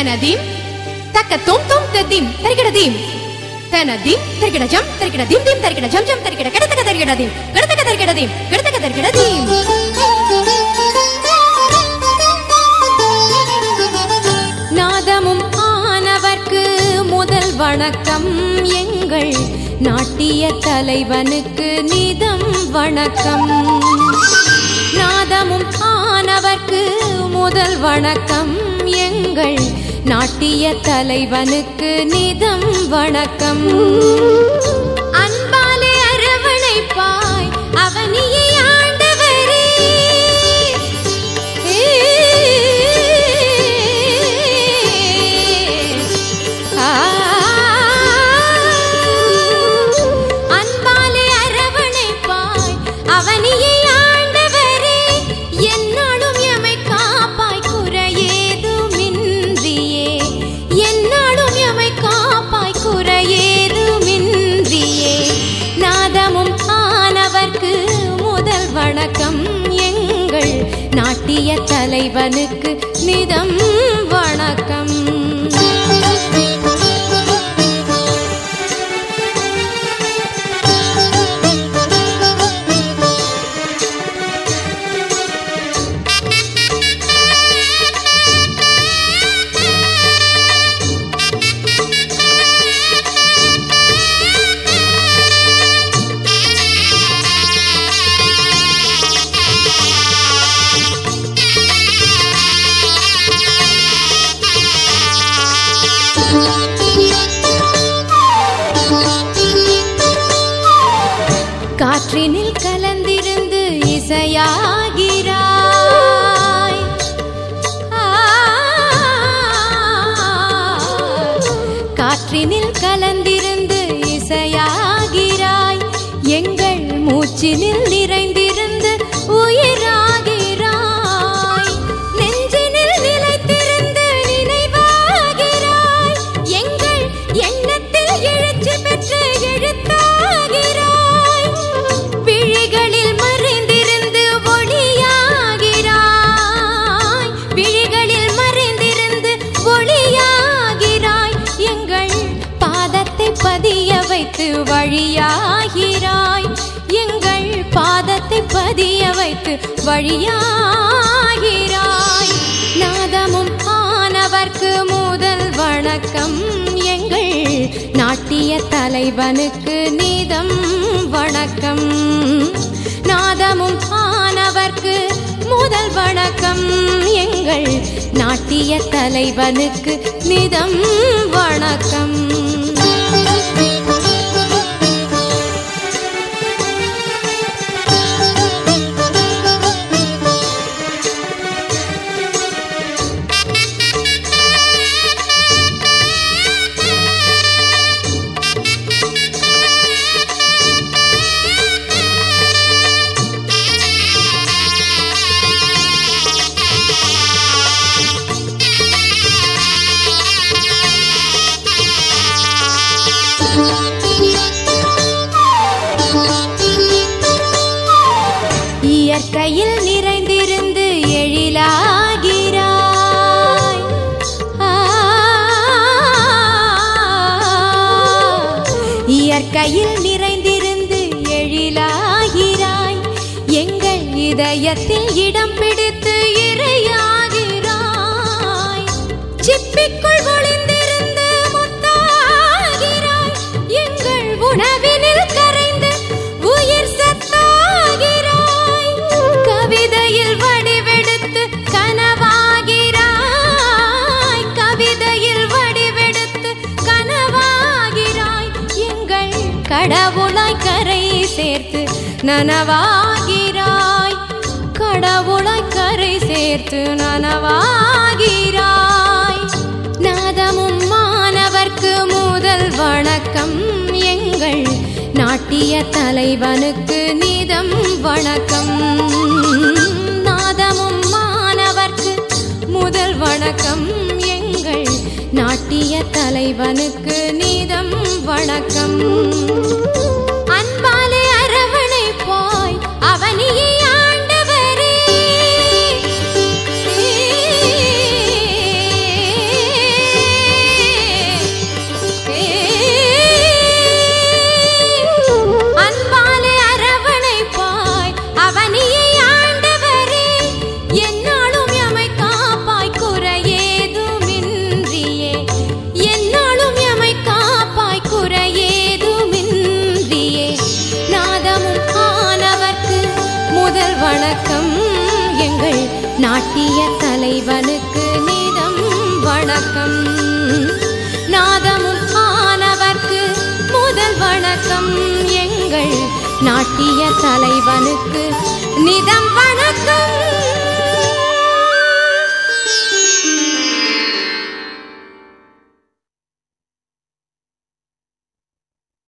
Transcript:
தெனதீம் தக்க தொம் தொம் தெத்தீம் தரிகிடதீம் தெனதீம் தரிகிட ஜம் தரிகிட தீம் தீம் தரிகிட ஜம் ஜம் தரிகிட கிடத்தக்க தரிகிடதீம் கிடத்தக்க தரிகிடதீம் கிடத்தக்க தரிகிடதீம் நாதமும் ஆனவர்க்கு முதல் வணக்கம் எங்கள் நாட்டிய தலைவனுக்கு நிதம் வணக்கம் நாதமும் ஆனவர்க்கு முதல் வணக்கம் எங்கள் நாட்டிய தலைவனுக்கு நிதம் வணக்கம் அன்பாலே அரவணைப்பாய் அவனியை ஆண்டவரே அன்பாலே அரவணைப்பாய் அவனியை ஆண்டவரே என்னாலும் எமை காப்பாய் குறையேதுமின்றியே என்னாலும் எமை காப்பாய் குறையேதுமின்றியே நாதமும் ஆனவர்க்கு முதல் வணக்கம் எங்கள் நாட்டிய தலைவனுக்கு நிதம் வணக்கம் காற்றினில் கலந்திருந்து இசையாகிறாய் ஆ, காற்றினில் கலந்திருந்து இசையாகிறாய் எங்கள் மூச்சினில் நிறைந்திருந்து உயிராகிறாய் நெஞ்சினில் நிலைத்திருந்து நினைவாகிறாய் எங்கள் எண்ணத்தில் எழுச்சி பெற்று எழுத்தாகிறாய் விழிகளில் மறைந்திருந்து ஒளியாகிறாய் விழிகளில் மறைந்திருந்து ஒளியாகிறாய் எங்கள் பாதத்தை பதிய வைத்து வழியாகிறாய் எங்கள் பாதத்தை பதிய வைத்து வழியாகிறாய் நாதமும் ஆனவர்க்கு முதல் வணக்கம் எங்கள் நாட்டிய தலைவனுக்கு நீதம் வணக்கம் நாதமும் ஆனவர்க்கு முதல் வணக்கம் எங்கள் நாட்டிய தலைவனுக்கு நிதம் வணக்கம் இயற்கையில் நிறைந்திருந்து எழிலாகிறாய் ஆ, இயற்கையில் நிறைந்திருந்து எழிலாகிறாய் எங்கள் இதயத்தில் இடம் பிடித்து இறையாகிறாய் சிப்பிக்குள் ஒளிந்திருந்து முத்தாகிறாய் எங்கள் உணவினில் கரைந்து உயிர் சத்தாகிறாய் கவிதையில் வடிவெடுத்து கனவாகிறாய் கவிதையில் வடிவெடுத்து கனவாகிறாய் எங்கள் கடவுளாய் கரை சேர்த்து நனவாகிறாய் கடவுளாய் கரை சேர்த்து நனவாகிறாய் நாதமும் மாணவர்க்கு முதல் வணக்கம் எங்கள் நாட்டிய தலைவனுக்கு நிதம் வணக்கம் நாதமும் மாணவர்க்கு முதல் வணக்கம் எங்கள் நாட்டிய தலைவனுக்கு நிதம் வணக்கம் அன்பாலே அரவணைப்பாய் அவனியை ஆண்டவரே நாட்டிய தலைவனுக்கு நிதம் வணக்கம் நாதமும் ஆனவர்க்கு முதல் வணக்கம் எங்கள் நாட்டிய தலைவனுக்கு நிதம் வணக்கம்